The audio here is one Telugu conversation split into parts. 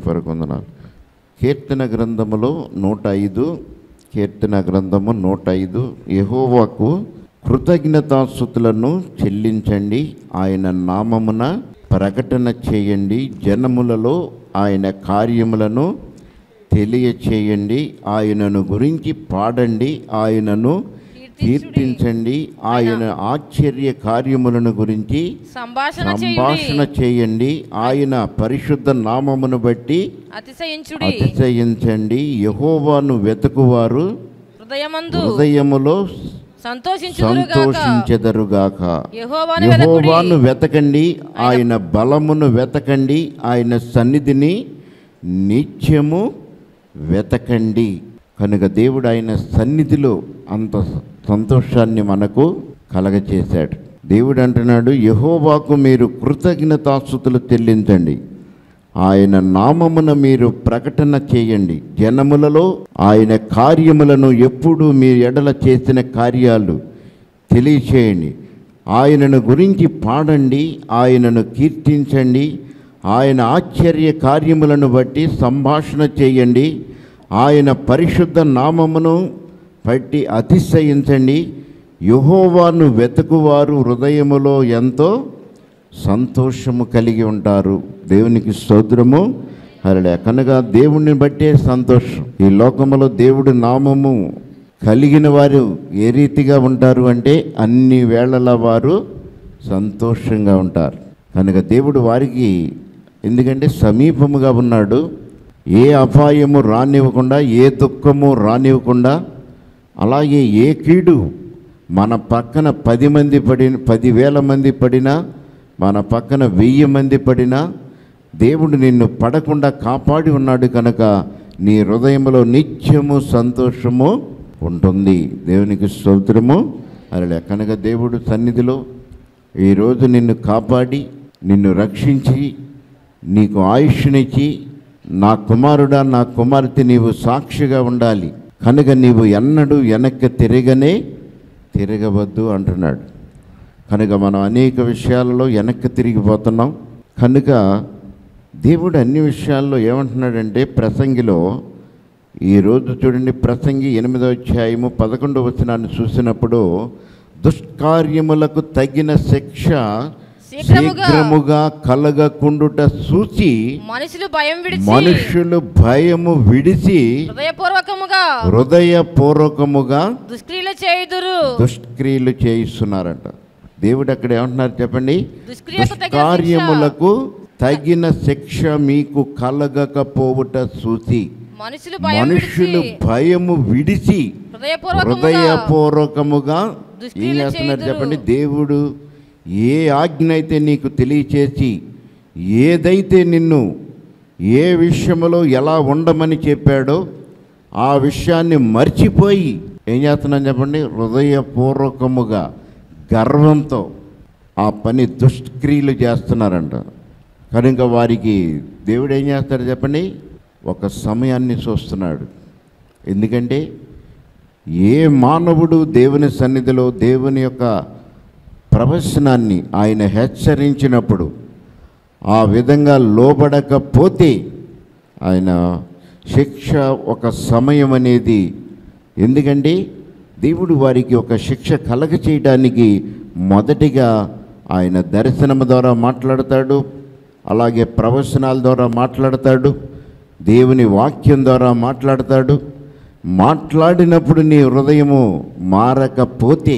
కొరకు వందనాలు కీర్తన గ్రంథములో నూట ఐదు కీర్తన గ్రంథము నూట ఐదు యెహోవాకు కృతజ్ఞతాస్థుతులను చెల్లించండి ఆయన నామమున ప్రకటన చేయండి జనములలో ఆయన కార్యములను తెలియచేయండి ఆయనను గురించి పాడండి ఆయనను కీర్తించండి ఆయన ఆశ్చర్య కార్యములను గురించి సంభాషణ సంభాషణ చేయుడి చేయండి ఆయన పరిశుద్ధ నామమును బట్టి అతిశయించుడి అతిశయించండి యహోవాను వెతుకువారు హృదయమందు హృదయములో సంతోషించుదురుగాక సంతోషించెదరుగాక యెహోవాను యహోవాను వెతకుడి వెతకండి ఆయన బలమును వెతకండి ఆయన సన్నిధిని నిత్యము వెతకండి కనుక దేవుడు ఆయన సన్నిధిలో అంత సంతోషాన్ని మనకు కలగచేశాడు దేవుడు అంటున్నాడు యహోవాకు మీరు కృతజ్ఞతాస్థుతులు చెల్లించండి ఆయన నామమున మీరు ప్రకటన చేయండి జనములలో ఆయన కార్యములను ఎప్పుడు మీ ఎడల చేసిన కార్యాలు తెలియచేయండి ఆయనను గురించి పాడండి ఆయనను కీర్తించండి ఆయన ఆశ్చర్య కార్యములను బట్టి సంభాషణ చేయండి ఆయన పరిశుద్ధ నామమును బట్టి అతిశయించండి యహోవాను వెతుకువారు హృదయములో ఎంతో సంతోషము కలిగి ఉంటారు దేవునికి స్తోత్రము అరడే కనుక దేవుణ్ణి బట్టే సంతోషం ఈ లోకములో దేవుడి నామము కలిగిన వారు ఏ రీతిగా ఉంటారు అంటే అన్ని వేళల వారు సంతోషంగా ఉంటారు కనుక దేవుడు వారికి ఎందుకంటే సమీపముగా ఉన్నాడు ఏ అపాయము రానివ్వకుండా ఏ దుఃఖము రానివ్వకుండా అలాగే ఏ కీడు మన పక్కన పది మంది పడి పదివేల మంది పడినా మన పక్కన వెయ్యి మంది పడినా దేవుడు నిన్ను పడకుండా కాపాడి ఉన్నాడు కనుక నీ హృదయంలో నిత్యము సంతోషము ఉంటుంది దేవునికి స్తోత్రము అలా కనుక దేవుడు సన్నిధిలో ఈరోజు నిన్ను కాపాడి నిన్ను రక్షించి నీకు ఆయుష్నిచ్చి నా కుమారుడా నా కుమార్తె నీవు సాక్షిగా ఉండాలి కనుక నీవు ఎన్నడూ వెనక్కి తిరగనే తిరగవద్దు అంటున్నాడు కనుక మనం అనేక విషయాలలో వెనక్కి తిరిగిపోతున్నాం కనుక దేవుడు అన్ని విషయాల్లో ఏమంటున్నాడంటే ప్రసంగిలో ఈరోజు చూడండి ప్రసంగి ఎనిమిదో అధ్యాయము పదకొండవ వచనాన్ని చూసినప్పుడు దుష్కార్యములకు తగిన శిక్ష శీఘ్రముగా శీఘ్రముగా కలగకుండుట చూసి మనుషులు భయం విడిచి మనుషులు భయము విడిచి హృదయపూర్వకముగా హృదయపూర్వకముగా దుష్క్రియలు చేయుదురు దుష్క్రియలు చేయిస్తున్నారంట దేవుడు అక్కడ ఏమంటున్నారు చెప్పండి దుష్క్రియకు తగిన కార్యములకు తగిన శిక్ష మీకు కలగకపోవుట చూసి మనుషులు భయం మనుషులు విడిచి భయము విడిచి హృదయపూర్వకముగా హృదయపూర్వకముగా ఏం దుష్క్రియలు చేస్తున్నారు చేయుదురు. చెప్పండి దేవుడు ఏ ఆజ్ఞ అయితే నీకు తెలియచేసి ఏదైతే నిన్ను ఏ విషయంలో ఎలా ఉండమని చెప్పాడో ఆ విషయాన్ని మర్చిపోయి ఏం చేస్తున్నాను చెప్పండి హృదయపూర్వకముగా గర్వంతో ఆ పని దుష్క్రియలు చేస్తున్నారంట కనుక వారికి దేవుడు ఏం చేస్తాడు చెప్పండి ఒక సమయాన్ని చూస్తున్నాడు ఎందుకంటే ఏ మానవుడు దేవుని సన్నిధిలో దేవుని యొక్క ప్రవచనాన్ని ఆయన హెచ్చరించినప్పుడు ఆ విధంగా లోబడకపోతే ఆయన శిక్ష ఒక సమయం అనేది ఎందుకంటే దేవుడు వారికి ఒక శిక్ష కలగ చేయడానికి మొదటిగా ఆయన దర్శనము ద్వారా మాట్లాడతాడు అలాగే ప్రవచనాల ద్వారా మాట్లాడతాడు దేవుని వాక్యం ద్వారా మాట్లాడతాడు మాట్లాడినప్పుడు నీ హృదయము మారకపోతే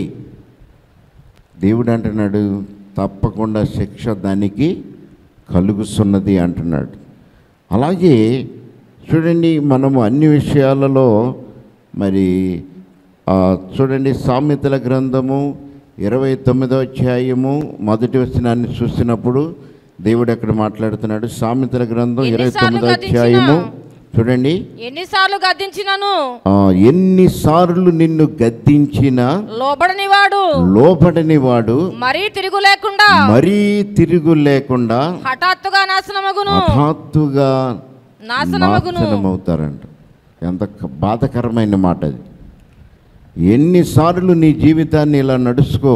దేవుడు అంటున్నాడు తప్పకుండా శిక్ష దానికి కలుగుతున్నది అంటున్నాడు అలాగే చూడండి మనము అన్ని విషయాలలో మరి ఆ, చూడండి సామెతల గ్రంథము ఇరవై తొమ్మిదో అధ్యాయము మొదటి వచనాన్ని చూసినప్పుడు దేవుడు అక్కడ మాట్లాడుతున్నాడు సామెతల గ్రంథం ఇరవై ఎన్నిసార్లు తొమ్మిదో అధ్యాయము చూడండి ఎన్నిసార్లు గద్దించినను ఆ, ఎన్నిసార్లు నిన్ను గద్దించినా లోబడని వాడు లోపడని వాడు మరీ తిరుగు లేకుండా మరీ తిరుగు లేకుండా హఠాత్తుగా నాశనమగును హఠాత్తుగా నాశనమగును నాశనమవుతారంట ఎంత క- బాధకరమైన మాట అది ఎన్నిసార్లు నీ జీవితాన్ని ఇలా నడుచుకో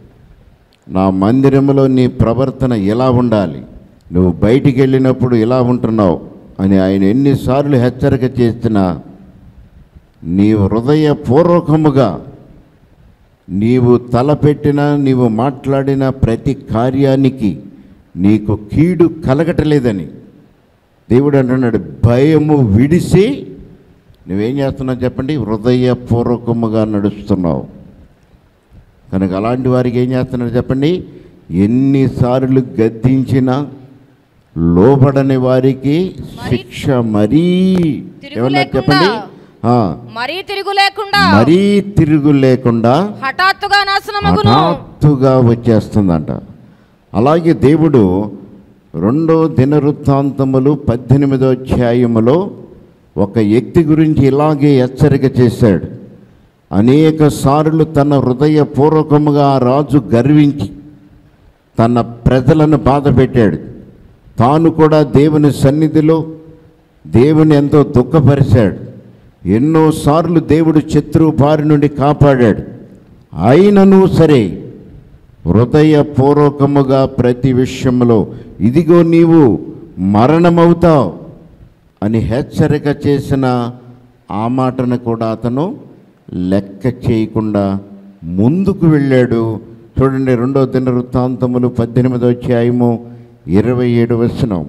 నా మందిరంలో నీ ప్రవర్తన ఎలా ఉండాలి నువ్వు బయటికి వెళ్ళినప్పుడు ఇలా ఉంటున్నావు అని ఆయన ఎన్నిసార్లు హెచ్చరిక చేసినా నీ హృదయపూర్వకముగా నీవు తలపెట్టిన నీవు మాట్లాడిన ప్రతి కార్యానికి నీకు కీడు కలగటలేదని దేవుడు అంటున్నాడు భయము విడిసి నువ్వేం చేస్తున్నావు చెప్పండి హృదయపూర్వకముగా నడుస్తున్నావు కనుక అలాంటి వారికి ఏం చేస్తున్నారు చెప్పండి ఎన్నిసార్లు గద్దించినా లోబడని వారికి శిక్ష మరీ ఏమన్నా చెప్పండి ఆ, మరీ తిరుగు లేకుండా మరీ తిరుగు లేకుండా హఠాత్తుగా నాశనమగును హఠాత్తుగా వచ్చేస్తుందంట అలాగే దేవుడు రెండో దినవృత్తాంతములు పద్దెనిమిదో అధ్యాయములో ఒక వ్యక్తి గురించి ఇలాగే హెచ్చరిక చేశాడు అనేక సార్లు తన హృదయపూర్వకముగా ఆ రాజు గర్వించి తన ప్రజలను బాధ పెట్టాడు తాను కూడా దేవుని సన్నిధిలో దేవుని ఎంతో దుఃఖపరిచాడు ఎన్నోసార్లు దేవుడు శత్రువు బారి నుండి కాపాడాడు అయినను సరే హృదయపూర్వకముగా ప్రతి విషయంలో ఇదిగో నీవు మరణమవుతావు అని హెచ్చరిక చేసిన ఆ మాటను కూడా అతను లెక్క చేయకుండా ముందుకు వెళ్ళాడు చూడండి రెండో దిన వృత్తాంతములు పద్దెనిమిదో అధ్యాయము ఇరవై ఏడు వచనం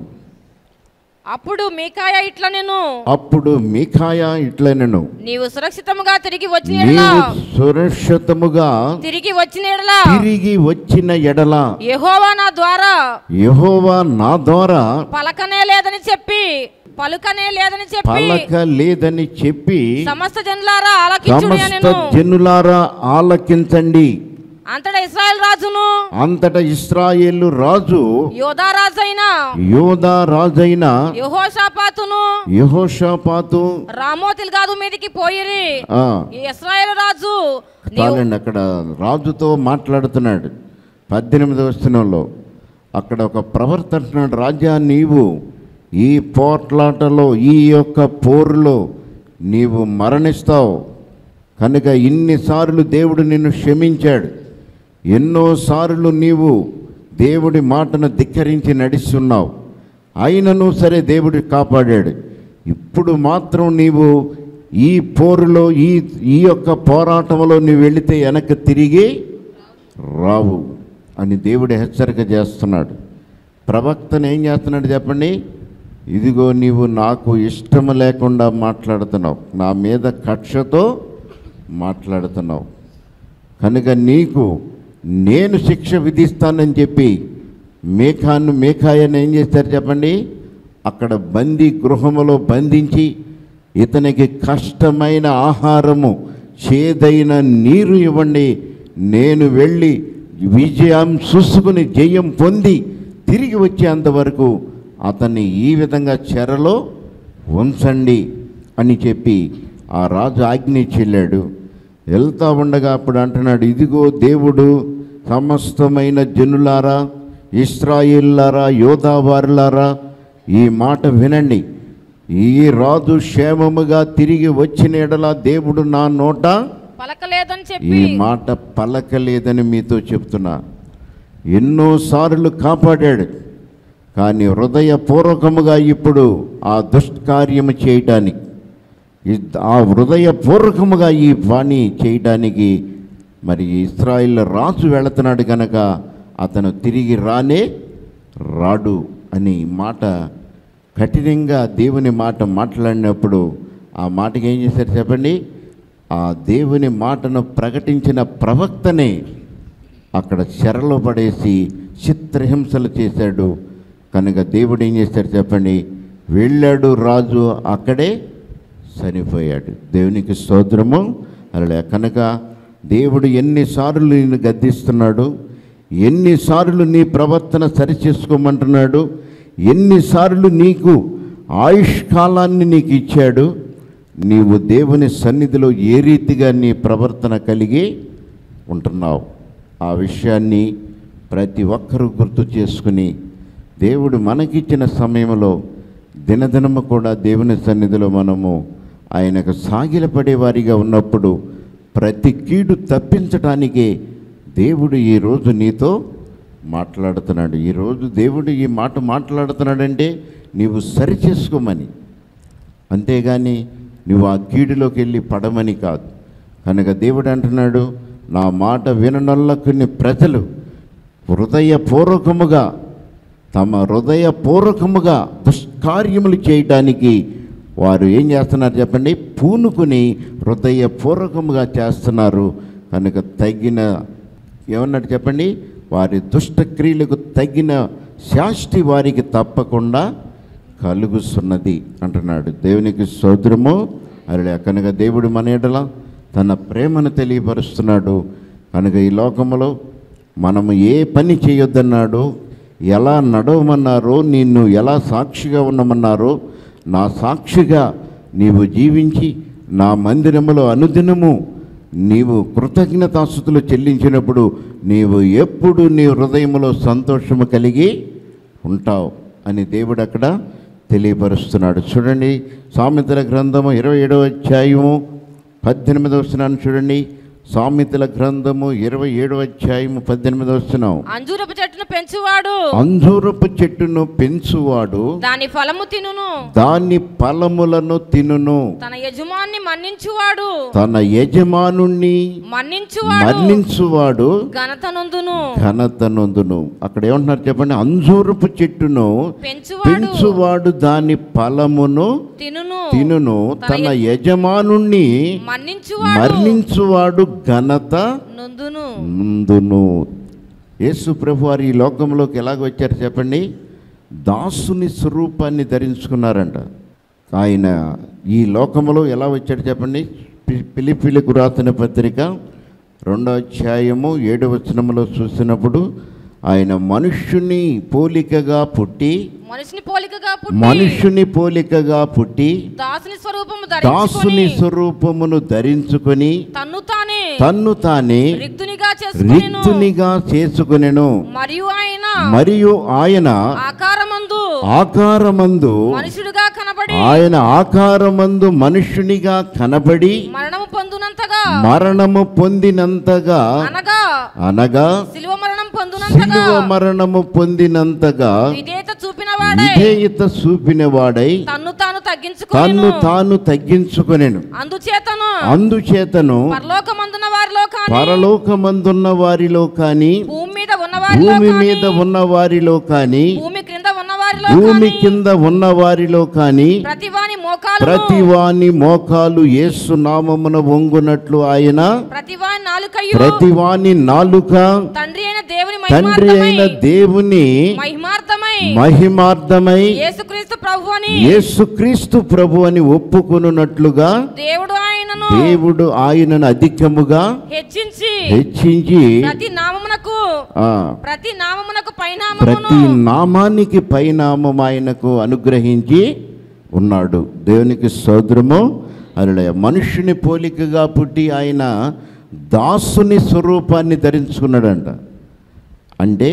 అప్పుడు మీకాయ ఇట్లా నేను అప్పుడు మీకాయ ఇట్లనెను నీవు సురక్షితముగా తిరిగి వచ్చిన ఎడలా నీవు సురక్షితముగా తిరిగి వచ్చిన ఎడలా తిరిగి వచ్చిన ఎడల యెహోవా నా ద్వారా యెహోవా నా ద్వారా పలకనే లేదని చెప్పి పలుకనే లేదని చెప్పి పలక లేదని చెప్పి సమస్త జనులారా ఆలకించుడి సమస్త నేను జనులారా ఆలకించండి అంతటా ఇస్రాయల్ రాజును అంతట ఇస్రాయేలు రాజు యోధా రాజైన యోధా రాజైన యెహోషాపాతును యెహోషాపాతు రామోతిల్ గాదు మీదికి పోయిరి ఆ, ఈ ఇస్రాయేల్ రాజు నీవు చాలండి అక్కడ రాజుతో మాట్లాడుతున్నాడు పద్దెనిమిది వచనంలో అక్కడ ఒక ప్రవర్త అంటున్నాడు రాజా నీవు ఈ పోట్లాటలో ఈ యొక్క పోరులో నీవు మరణిస్తావు కనుక ఇన్నిసార్లు దేవుడు నిన్ను క్షమించాడు ఎన్నోసార్లు నీవు దేవుడి మాటను ధిక్కరించి నడుస్తున్నావు అయినను సరే దేవుడు కాపాడాడు ఇప్పుడు మాత్రం నీవు ఈ పోరులో ఈ ఈ యొక్క పోరాటంలో నీవు వెళితే వెనక్కి తిరిగి రావు అని దేవుడు హెచ్చరిక చేస్తున్నాడు ప్రవక్తను ఏం చేస్తున్నాడు చెప్పండి ఇదిగో నీవు నాకు ఇష్టం లేకుండా మాట్లాడుతున్నావు నా మీద కక్షతో మాట్లాడుతున్నావు కనుక నీకు నేను శిక్ష విధిస్తానని చెప్పి మేఘాన్ని మేఘాయని ఏం చేస్తారు చెప్పండి అక్కడ బందీ గృహములో బంధించి ఇతనికి కష్టమైన ఆహారము చేదైన నీరు ఇవ్వండి నేను వెళ్ళి విజయం చూసుకుని జయం పొంది తిరిగి వచ్చేంతవరకు అతన్ని ఈ విధంగా చెరలో ఉంచండి అని చెప్పి ఆ రాజు ఆజ్ఞ చెల్లాడు వెళ్తా ఉండగా అప్పుడు అంటున్నాడు ఇదిగో దేవుడు సమస్తమైన జనులారా ఇస్రాయిల్లారా యోధావారులారా ఈ మాట వినండి ఈ రాజు క్షేమముగా తిరిగి వచ్చిన ఎడల దేవుడు నా నోట పలకలేదని ఈ చెప్పి మాట పలకలేదని మీతో చెప్తున్నా ఎన్నోసార్లు కాపాడాడు కానీ హృదయపూర్వకముగా ఇప్పుడు ఆ దుష్కార్యము చేయటానికి ఈ- ఆ హృదయపూర్వకముగా ఈ పని చేయటానికి మరి ఇస్రాయిల్ రాజు వెళుతున్నాడు కనుక అతను తిరిగి రానే రాడు అని మాట కఠినంగా దేవుని మాట మాట్లాడినప్పుడు ఆ మాటకి ఏం చేశారు చెప్పండి ఆ దేవుని మాటను ప్రకటించిన ప్రవక్తనే అక్కడ చెరలో పడేసి చిత్రహింసలు చేశాడు కనుక దేవుడు ఏం చేశాడు చెప్పండి వెళ్ళాడు రాజు అక్కడే చనిపోయాడు దేవునికి స్తోత్రము అలా కనుక దేవుడు ఎన్నిసార్లు నిన్ను గద్దిస్తున్నాడు ఎన్నిసార్లు నీ ప్రవర్తన సరిచేసుకోమంటున్నాడు ఎన్నిసార్లు నీకు ఆయుష్ కాలాన్ని నీకు ఇచ్చాడు నీవు దేవుని సన్నిధిలో ఏ రీతిగా నీ ప్రవర్తన కలిగి ఉంటున్నావు ఆ విషయాన్ని ప్రతి ఒక్కరూ గుర్తు చేసుకుని దేవుడు మనకిచ్చిన సమయంలో దినదినము కూడా దేవుని సన్నిధిలో మనము ఆయనకు సాగిలపడే వారిగా ఉన్నప్పుడు ప్రతి కీడు తప్పించటానికే దేవుడు ఈరోజు నీతో మాట్లాడుతున్నాడు ఈరోజు దేవుడు ఈ మాట మాట్లాడుతున్నాడంటే నీవు సరి చేసుకోమని అంతేగాని నువ్వు ఆ కీడులోకి వెళ్ళి పడమని కాదు కనుక దేవుడు అంటున్నాడు నా మాట విననొల్లకుని ప్రజలు హృదయపూర్వకముగా తమ హృదయపూర్వకముగా దుష్కార్యములు చేయడానికి వారు ఏం చేస్తున్నారు చెప్పండి పూనుకుని హృదయపూర్వకముగా చేస్తున్నారు కనుక తగిన ఏమన్నట్టు చెప్పండి వారి దుష్ట క్రియలకు తగిన శాస్తి వారికి తప్పకుండా కలుగుతున్నది అంటున్నాడు దేవునికి సోదరము అలా కనుక దేవుడు మన ఎడల తన ప్రేమను తెలియపరుస్తున్నాడు కనుక ఈ లోకములో మనము ఏ పని చేయొద్దన్నాడో ఎలా నడవమన్నారో నిన్ను ఎలా సాక్షిగా ఉండమన్నారో నా సాక్షిగా నీవు జీవించి నా మందిరములో అనుదినము నీవు కృతజ్ఞతాస్థుతులు చెల్లించినప్పుడు నీవు ఎప్పుడు నీ హృదయంలో సంతోషము కలిగి ఉంటావు అని దేవుడు అక్కడ తెలియపరుస్తున్నాడు చూడండి సామెతల గ్రంథము ఇరవై ఏడవ అధ్యాయము పద్దెనిమిదవ వస్తున్నాను చూడండి సామెతల గ్రంథము ఇరవై ఏడవ అధ్యాయము పద్దెనిమిదవ వస్తున్నాం అంజూరపు చెట్టును పెంచువాడు అంజూరపు చెట్టును పెంచువాడు దాని ఫలము తినును దాని ఫలములను తినును తన యజమాన్ని మన్నించువాడు తన యజమానుణ్ణి మన్నించువాడు మన్నించువాడు ఘనత నొందును ఘనత నొందును అక్కడ ఏమంటున్నారు చెప్పండి అంజూరపు చెట్టును పెంచువాడు పెంచువాడు దాని ఫలమును తినును తినును తన యజమానుణ్ణి మన్నించువాడు మరణించువాడు ఘనత నొందును ముందును యేసు ప్రభు వారు ఈ లోకంలోకి ఎలాగ వచ్చారు చెప్పండి దాసుని స్వరూపాన్ని ధరించుకున్నారంట ఆయన ఈ లోకములో ఎలా వచ్చాడు చెప్పండి పి- పిలిపిలకు రాసిన పత్రిక రెండో అధ్యాయము ఏడవ వచనములో చూసినప్పుడు ఆయన మనుష్యుని పోలికగా పుట్టి మనిషిని పోలికగా పుట్టి మనుష్యుని పోలికగా పుట్టి దాసుని స్వరూపము దాసుని ధరించుకొని స్వరూపమును ధరించుకొని తన్ను తానే తన్ను తానే రిక్తునిగా చేసుకొనెను రిక్తునిగా చేసుకునెను మరియు ఆయన మరియు ఆయన ఆకారమందు ఆకారమందు మనుషుడుగా కనబడి ఆయన ఆకారమందు మనుష్యునిగా కనబడి మరణము పొందునంతగా మరణము పొందినంతగా అనగా అనగా శిలువ మరణం పొందునంతగా శిలువ మరణము పొందినంతగా విధేయత చూపిన వాడే విధేయత చూపినవాడై తన్ను తాను తన్ను తగ్గించుకొనెను తాను తగ్గించుకొనెను అందుచేతను అందుచేతను పరలోకమందున వారిలో కానీ పరలోకమందున్న వారిలో కానీ భూమి మీద ఉన్న వారిలో భూమి కానీ మీద ఉన్న వారిలో కానీ భూమి క్రింద ఉన్న వారిలో భూమి కానీ కింద ఉన్న వారిలో కానీ ప్రతి వాని మోకాలు ప్రతి వాని మోకాలు యేసు నామమున వంగునట్లు ఆయన ప్రతి వాని నాలుకయు ప్రతి వాని నాలుక తండ్రి అయిన దేవుని తండ్రి అయిన మహిమార్థమై దేవుని మహిమార్థమై మహిమార్థమై యేసుక్రీస్తు ప్రభు అని యేసుక్రీస్తు ప్రభు అని ఒప్పుకొనున్నట్లుగా దేవుడు ఆయనను దేవుడు ఆయనను అధికముగా హెచ్చించి హెచ్చించి ప్రతి నామమునకు ఆ, ప్రతి నామమునకు పైనామమును ప్రతి నామానికి పైనామం ఆయనకు అనుగ్రహించి ఉన్నాడు దేవునికి సోదరము అలా మనుష్యుని పోలికగా పుట్టి ఆయన దాసుని స్వరూపాన్ని ధరించుకున్నాడంట అంటే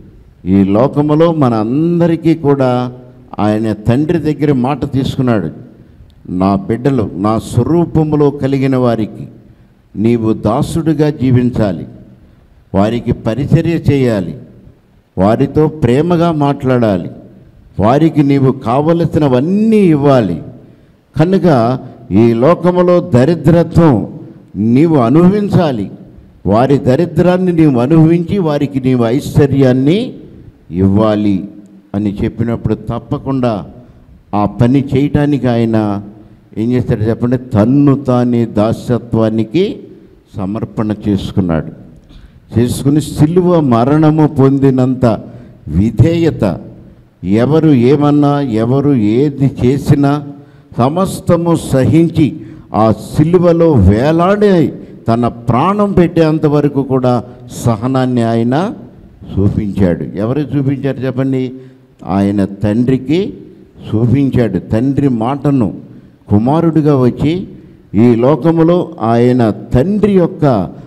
ఈ లోకములో మన అందరికీ కూడా ఆయన తండ్రి దగ్గర మాట తీసుకున్నాడు నా బిడ్డలు నా స్వరూపములో కలిగిన వారికి నీవు దాసుడిగా జీవించాలి వారికి పరిచర్య చేయాలి వారితో ప్రేమగా మాట్లాడాలి వారికి నీవు కావలసినవన్నీ ఇవ్వాలి కనుక ఈ లోకములో దరిద్రత్వం నీవు అనుభవించాలి వారి దరిద్రాన్ని నీవు అనుభవించి వారికి నీవు ఐశ్వర్యాన్ని ఇవ్వాలి అని చెప్పినప్పుడు తప్పకుండా ఆ పని చేయటానికి ఆయన ఏం చేస్తాడు చెప్పండి తన్ను తానే దాస్యత్వానికి సమర్పణ చేసుకున్నాడు చేసుకుని సిలువ మరణము పొందినంత విధేయత ఎవరు ఏమన్నా ఎవరు ఏది చేసినా సమస్తము సహించి ఆ సిలువలో వేలాడే తన ప్రాణం పెట్టేంత వరకు కూడా సహనాన్ని ఆయన చూపించాడు ఎవరు చూపించారు చెప్పండి ఆయన తండ్రికి చూపించాడు తండ్రి మాటను కుమారుడిగా వచ్చి ఈ లోకములో ఆయన తండ్రి యొక్క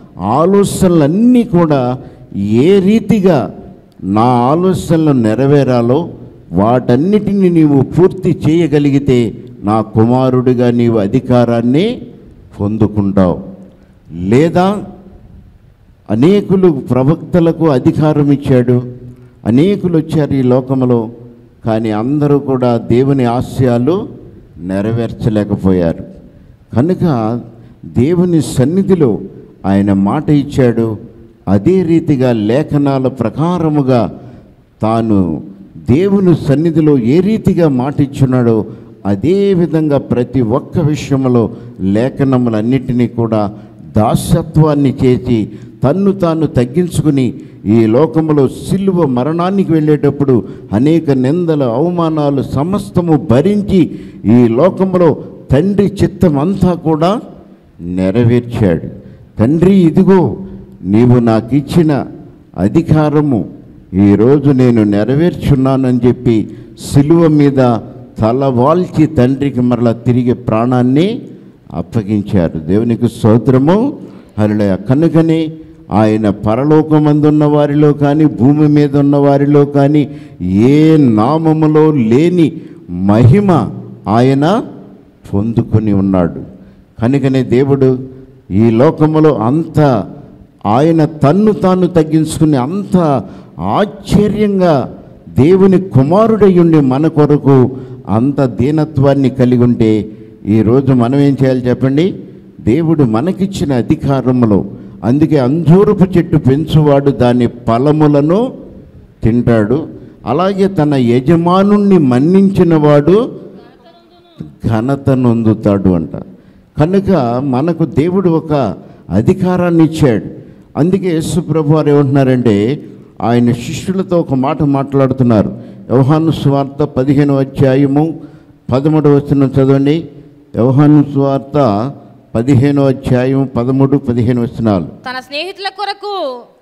ఆలోచనలన్నీ కూడా ఏ రీతిగా నా ఆలోచనలు నెరవేరాలో వాటన్నిటిని నీవు పూర్తి చేయగలిగితే నా కుమారుడిగా నీవు అధికారాన్ని పొందుకుంటావు లేదా అనేకులు ప్రవక్తలకు అధికారం ఇచ్చాడు అనేకులు వచ్చారు ఈ లోకంలో కానీ అందరూ కూడా దేవుని ఆశయాలు నెరవేర్చలేకపోయారు కనుక దేవుని సన్నిధిలో ఆయన మాట ఇచ్చాడు అదే రీతిగా లేఖనాల ప్రకారముగా తాను దేవుని సన్నిధిలో ఏ రీతిగా మాట ఇచ్చున్నాడో అదే విధంగా ప్రతి ఒక్క విషయంలో లేఖనములన్నిటినీ కూడా దాస్యత్వాన్ని చేసి తన్ను తాను తగ్గించుకుని ఈ లోకములో సిలువ మరణానికి వెళ్ళేటప్పుడు అనేక నిందలు అవమానాలు సమస్తము భరించి ఈ లోకములో తండ్రి చిత్తం అంతా కూడా నెరవేర్చాడు తండ్రి ఇదిగో నీవు నాకు ఇచ్చిన అధికారము ఈరోజు నేను నెరవేర్చున్నానని చెప్పి సిలువ మీద తల వాల్చి తండ్రికి మరలా తిరిగి ప్రాణాన్ని అప్పగించారు దేవునికి స్తోత్రము హరులయ కనుకని ఆయన పరలోకమందున్న వారిలో కానీ భూమి మీద ఉన్న వారిలో కానీ ఏ నామములో లేని మహిమ ఆయన పొందుకొని ఉన్నాడు కనుకనే దేవుడు ఈ లోకములో అంత ఆయన తన్ను తాను తగ్గించుకుని అంత ఆశ్చర్యంగా దేవుని కుమారుడై ఉండి మన కొరకు అంత దీనత్వాన్ని కలిగి ఉంటే ఈరోజు మనం ఏం చేయాలి చెప్పండి దేవుడు మనకిచ్చిన అధికారములో అందుకే అంజూరపు చెట్టు పెంచువాడు దాని ఫలములను తింటాడు అలాగే తన యజమానుణ్ణి మన్నించిన వాడు ఘనత నొందుతాడు అంట కనుక మనకు దేవుడు ఒక అధికారాన్ని ఇచ్చాడు అందుకే యేసు ప్రభు వారు ఏమంటున్నారంటే ఆయన శిష్యులతో ఒక మాట మాట్లాడుతున్నారు యోహాను స్వార్త పదిహేను అధ్యాయము పదమూడు వచనం చదవండి యోహాను స్వార్త పదిహేను అధ్యాయం పదమూడు పదిహేను వచనాలు తన స్నేహితుల కొరకు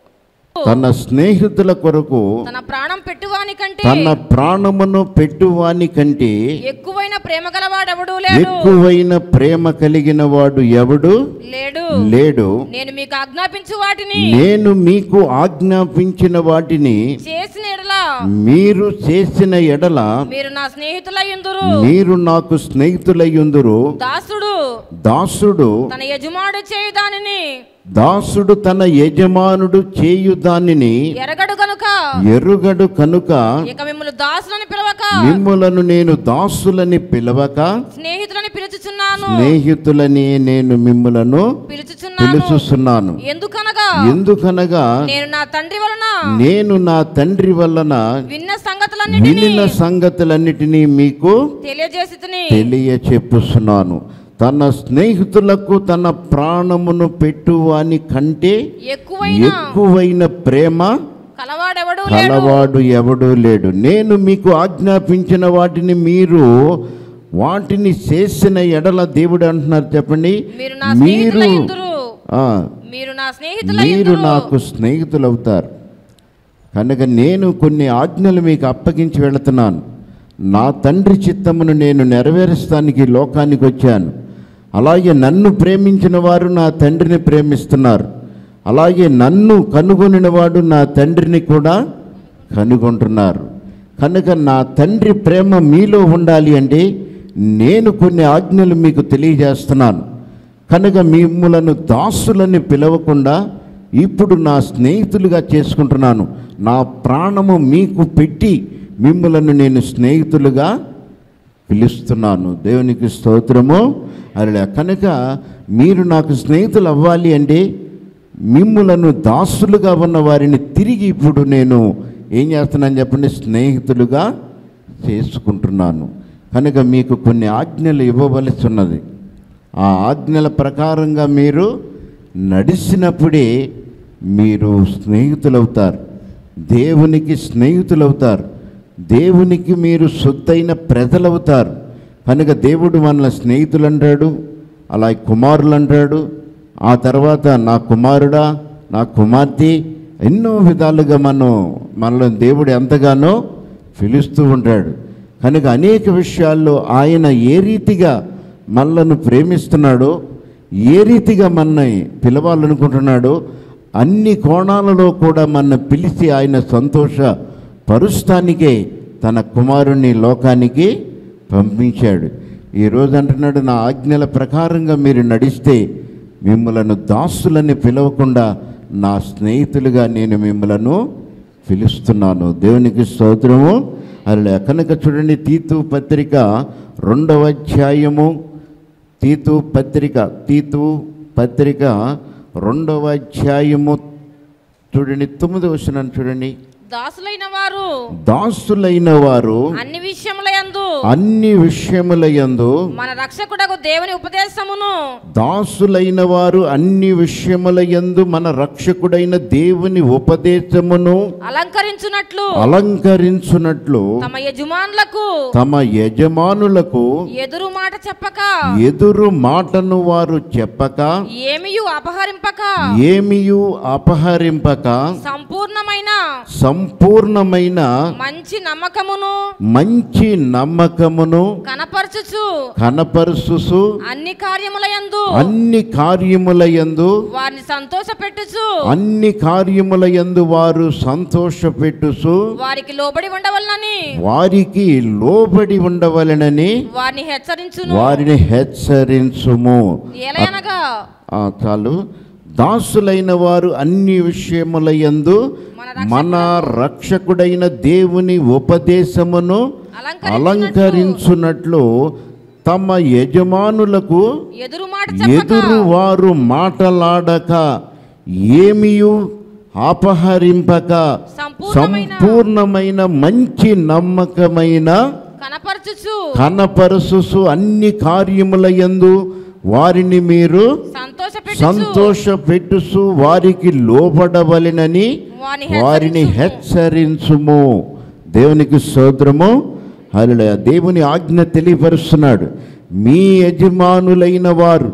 తన స్నేహితుల కొరకు తన ప్రాణం పెట్టువాని కంటే తన ప్రాణమును పెట్టువాని కంటే ఎక్కువైన ప్రేమ గలవాడెవడు లేడు ఎక్కువైన ప్రేమ కలిగిన వాడు ఎవడు లేడు లేడు నేను మీకు ఆజ్ఞాపించు వాటిని నేను మీకు ఆజ్ఞాపించిన వాటిని చేసిన ఎడలా మీరు చేసిన ఎడల మీరు నా స్నేహితులయ్యుందురు మీరు నాకు స్నేహితులయ్యుందురు దాసుడు దాసుడు తన యజమానుడు చేయు దానిని దాసుడు తన యజమానుడు చేయు దానిని ఎరగడు గనుక ఎరుగడు కనుక ఇక మిమ్మల్ని దాసులని పిలవక మిమ్ములను నేను దాసులని పిలవక స్నేహితులని పిలుచుచున్నాను స్నేహితులని నేను మిమ్ములను పిలుచుచున్నాను పిలుచుస్తున్నాను ఎందుకనగా ఎందుకనగా నేను నా తండ్రి వలన నేను నా తండ్రి వలన విన్న సంగతులన్నిటినీ వినిన సంగతులన్నిటినీ మీకు తెలియజేసి తెలియ చెప్పుస్తున్నాను తన స్నేహితులకు తన ప్రాణమును పెట్టువాని కంటే ఎక్కువైన ఎక్కువైన ప్రేమ కలవాడెవడు లేడు కలవాడు ఎవడూ లేడు నేను మీకు ఆజ్ఞాపించిన వాటిని మీరు వాటిని చేసిన ఎడల దేవుడు అంటున్నారు చెప్పండి మీరు నా మీరు స్నేహితులయ్యుందురు ఆ, మీరు నా మీరు స్నేహితులయ్యుందురు నాకు స్నేహితులు అవుతారు కనుక నేను కొన్ని ఆజ్ఞలు మీకు అప్పగించి వెళుతున్నాను నా తండ్రి చిత్తమును నేను నెరవేరుస్తానికి ఈ లోకానికి వచ్చాను అలాగే నన్ను ప్రేమించిన వారు నా తండ్రిని ప్రేమిస్తున్నారు అలాగే నన్ను కనుగొనిన వాడు నా తండ్రిని కూడా కనుగొంటున్నారు కనుక నా తండ్రి ప్రేమ మీలో ఉండాలి అంటే నేను కొన్ని ఆజ్ఞలు మీకు తెలియజేస్తున్నాను కనుక మిమ్మలను దాసులని పిలవకుండా ఇప్పుడు నా స్నేహితులుగా చేసుకుంటున్నాను నా ప్రాణము మీకు పెట్టి మిమ్మలను నేను స్నేహితులుగా పిలుస్తున్నాను దేవునికి స్తోత్రము అలా కనుక మీరు నాకు స్నేహితులు అవ్వాలి అంటే మిమ్ములను దాసులుగా ఉన్న వారిని తిరిగి ఇప్పుడు నేను ఏం చేస్తున్నాను చెప్పండి స్నేహితులుగా చేసుకుంటున్నాను కనుక మీకు కొన్ని ఆజ్ఞలు ఇవ్వవలసి ఉన్నది ఆ ఆజ్ఞల ప్రకారంగా మీరు నడిచినప్పుడే మీరు స్నేహితులవుతారు దేవునికి స్నేహితులవుతారు దేవునికి మీరు సొత్తైన ప్రజలవుతారు కనుక దేవుడు మనల్ని స్నేహితులు అంటాడు అలా కుమారులు అంటాడు ఆ తర్వాత నా కుమారుడా నా కుమార్తె ఎన్నో విధాలుగా మనం మనల్ని దేవుడు ఎంతగానో పిలుస్తూ ఉంటాడు కనుక అనేక విషయాల్లో ఆయన ఏ రీతిగా మనలను ప్రేమిస్తున్నాడో ఏ రీతిగా మనని పిలవాలనుకుంటున్నాడో అన్ని కోణాలలో కూడా మన పిలిచి ఆయన సంతోష పరుస్తానికే తన కుమారుణ్ణి లోకానికి పంపించాడు ఈరోజు అంటున్నాడు నా ఆజ్ఞల ప్రకారంగా మీరు నడిస్తే మిమ్మలను దాసులని పిలవకుండా నా స్నేహితులుగా నేను మిమ్మలను పిలుస్తున్నాను దేవునికి స్తోత్రము అలా కనుక చూడండి తీతు పత్రిక రెండవ అధ్యాయము తీతు పత్రిక తీతు పత్రిక రెండవ అధ్యాయము చూడండి తొమ్మిది వస్తున్నాను చూడండి దాసులైన వారు దాసులైన వారు అన్ని విషయముల యందు అన్ని విషయముల యందు మన రక్షకుడకు దేవుని ఉపదేశమును దాసులైన వారు అన్ని విషయముల యందు మన రక్షకుడైన దేవుని ఉపదేశమును అలంకరించున్నట్లు అలంకరించున్నట్లు తమ యజమానులకు తమ యజమానులకు ఎదురు మాట చెప్పక ఎదురు మాటను వారు చెప్పక ఏమియు అపహరింపక ఏమియు అపహరింపక సంపూర్ణమైన సంపూర్ణమైన మంచి నమ్మకమును మంచి నమ్మకమును కనపరచుచు కనపరుసు అన్ని కార్యముల యందు అన్ని కార్యముల యందు వారిని సంతోషపెట్టుచు అన్ని కార్యముల యందు వారు సంతోషపెట్టుసు వారికి లోబడి ఉండవలనని వారికి లోబడి ఉండవలెనని వారిని హెచ్చరించును వారిని హెచ్చరించుము ఎలయనగా ఆ, చాలు దాసులైన వారు అన్ని విషయముల యందు మన మన రక్షకుడైన దేవుని ఉపదేశమును అలంకరించున్నట్లు అలంకరించున్నట్లు తమ యజమానులకు ఎదురు మాట చెప్పక ఎదురు వారు మాటలాడక ఏమియు అపహరింపక సంపూర్ణమైన సంపూర్ణమైన మంచి నమ్మకమైన కనపరచుచు కనపరుసు అన్ని కార్యముల యందు వారిని మీరు సంతోషపెట్టుచు సంతోషపెట్టుసు వారికి లోబడవలెనని వారిని వారిని హెచ్చరించుము. హెచ్చరించుము దేవునికి సోదరము హల్లెలూయా దేవుని ఆజ్ఞ తెలియపరుస్తున్నాడు మీ యజమానులైన వారు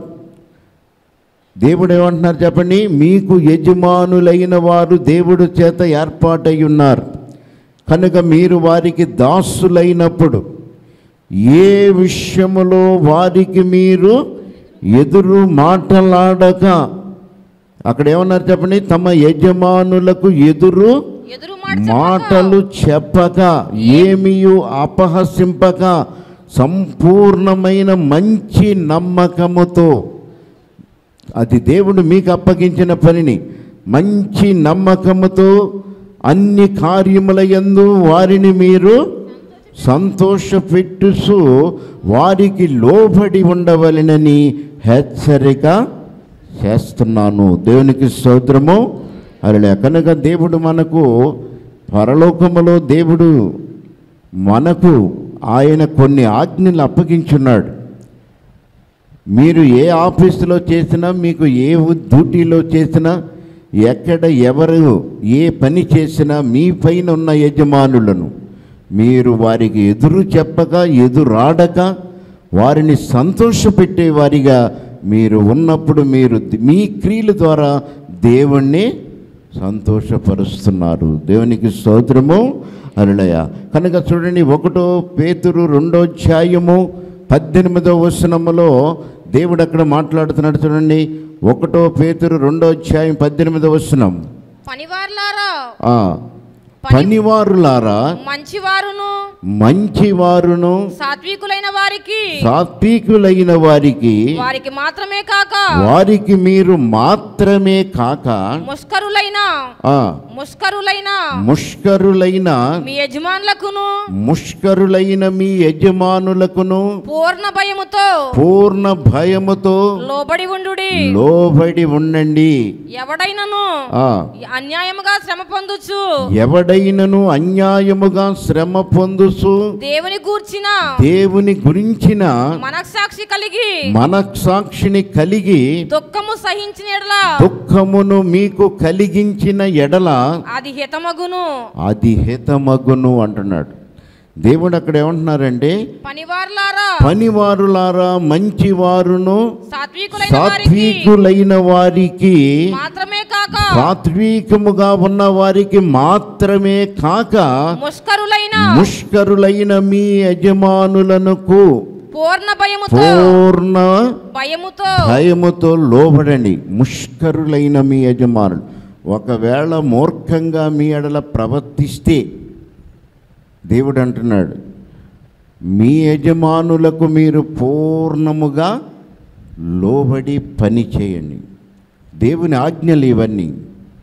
దేవుడు ఏమంటున్నారు చెప్పండి మీకు యజమానులైన వారు దేవుడు చేత ఏర్పాటై ఉన్నారు కనుక మీరు వారికి దాసులైనప్పుడు ఏ విషయములో వారికి మీరు ఎదురు మాటలాడక అక్కడ ఏమన్నారు చెప్పండి తమ యజమానులకు ఎదురు ఎదురు మాట మాటలు చెప్పక ఏమియు అపహసింపక సంపూర్ణమైన మంచి నమ్మకముతో అది దేవుడు మీకు అప్పగించిన పనిని మంచి నమ్మకముతో అన్ని కార్యముల యందు వారిని మీరు సంతోషపెట్టుసు వారికి లోబడి ఉండవలెనని హెచ్చరిక చేస్తున్నాను దేవునికి స్తోత్రము అలా కనుక దేవుడు మనకు పరలోకములో దేవుడు మనకు ఆయన కొన్ని ఆజ్ఞలు అప్పగించున్నాడు మీరు ఏ ఆఫీసులో చేసినా మీకు ఏ ఉ- డ్యూటీలో చేసినా ఎక్కడ ఎవరు ఏ పని చేసినా మీ పైన ఉన్న యజమానులను మీరు వారికి ఎదురు చెప్పక ఎదురాడక వారిని సంతోషపెట్టే వారిగా మీరు ఉన్నప్పుడు మీరు ది- మీ క్రియల ద్వారా దేవుణ్ణి సంతోషపరుస్తున్నారు దేవునికి స్తోత్రము అరుళయ కనుక చూడండి ఒకటో పేతురు రెండో అధ్యాయము పద్దెనిమిదో వచనములో దేవుడు అక్కడ మాట్లాడుతున్నాడు చూడండి ఒకటో పేతురు రెండో అధ్యాయం పద్దెనిమిదో వచనం పనివారులారా ఆ, పనివారులారా మంచివారును మంచివారును సాత్వికులైన వారికి సాత్వికులైన వారికి వారికి మాత్రమే కాక వారికి మీరు మాత్రమే కాక ముష్కరులైన ఆ, ముష్కరులైన ముష్కరులైన మీ యజమానులకును ముష్కరులైన మీ యజమానులకును పూర్ణ భయముతో పూర్ణ భయముతో లోబడి ఉండుడి లోబడి ఉండండి ఎవడైనను ఆ అన్యాయముగా శ్రమ పొందుచు ఎవడైనను అన్యాయముగా శ్రమ పొందుసు దేవుని గూర్చిన దేవుని గురించిన మనస్సాక్షి కలిగి మనస్సాక్షిని కలిగి దుఃఖము సహించిన ఎడల దుఃఖమును మీకు కలిగించిన ఎడల అది హితమగును అది హితమగును అంటున్నాడు దేవుడు అక్కడ ఏమంటున్నారంటే పనివారులారా పనివారులారా మంచివారును సాత్వికులైన వారికి సాత్వికులైన వారికి మాత్రమే కాక సాత్వికముగా ఉన్న వారికి మాత్రమే కాక ముష్కరులైన ముష్కరులైన మీ యజమానులకు పూర్ణ భయముతో పూర్ణ భయముతో భయముతో లోబడండి ముష్కరులైన మీ యజమానులు ఒకవేళ మూర్ఖంగా మీ ఎడల ప్రవర్తిస్తే దేవుడు అంటున్నాడు మీ యజమానులకు మీరు పూర్ణముగా లోబడి పని చేయండి దేవుని ఆజ్ఞలు ఇవన్నీ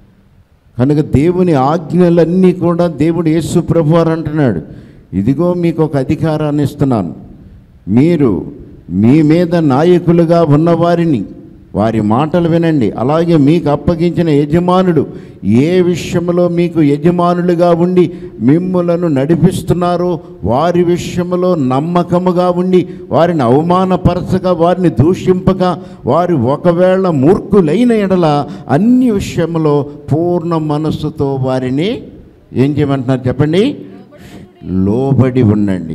కనుక దేవుని ఆజ్ఞలన్నీ కూడా దేవుడు యేసు ప్రభు వారు అంటున్నాడు ఇదిగో మీకు ఒక అధికారాన్ని ఇస్తున్నాను మీరు మీ మీద నాయకులుగా ఉన్నవారిని వారి మాటలు వినండి అలాగే మీకు అప్పగించిన యజమానుడు ఏ విషయంలో మీకు యజమానులుగా ఉండి మిమ్ములను నడిపిస్తున్నారో వారి విషయంలో నమ్మకముగా ఉండి వారిని అవమానపరచక వారిని దూషింపక వారి ఒకవేళ మూర్ఖులైన ఎడల అన్ని విషయంలో పూర్ణ మనస్సుతో వారిని ఏం చేయమంటున్నారు చెప్పండి లోబడి ఉండండి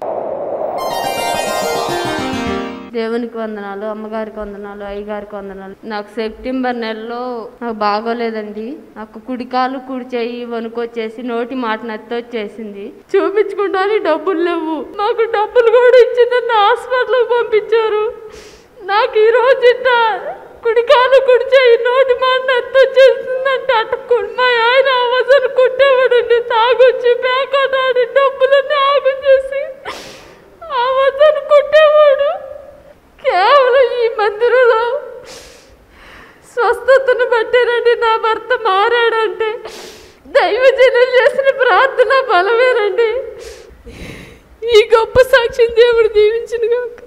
దేవునికి వందనాలు అమ్మగారికి వందనాలు అయ్యగారికి వందనాలు నాకు సెప్టెంబర్ నెలలో నాకు బాగోలేదండి నాకు కుడికాలు కుడి చెయ్యి వణుకొచ్చేసి నోటి మాట నత్తి వచ్చేసింది చూపించుకుంటానికి డబ్బులు లేవు నాకు డబ్బులు కూడా ఇచ్చి నన్ను హాస్పిటల్కి పంపించారు నాకు ఈ రోజు ఇట్ట కుడికాలు కుడి చెయ్యి నోటి మాట నత్తి వచ్చేసిందంటే అట్టుకుని మా ఆయన అవసరం కుట్టేవాడండి తాగొచ్చి బ్యాకట్ ఆడి డబ్బులన్నీ ఆగు చేసి అవసరం కుట్టేవాడు కేవలం ఈ మందిరంలో స్వస్థతను బట్టేనండి నా భర్త మారాడంటే దైవజనులు చేసిన ప్రార్థన బలమేనండి ఈ గొప్ప సాక్ష్యం దేవుడు దీవించిన గాక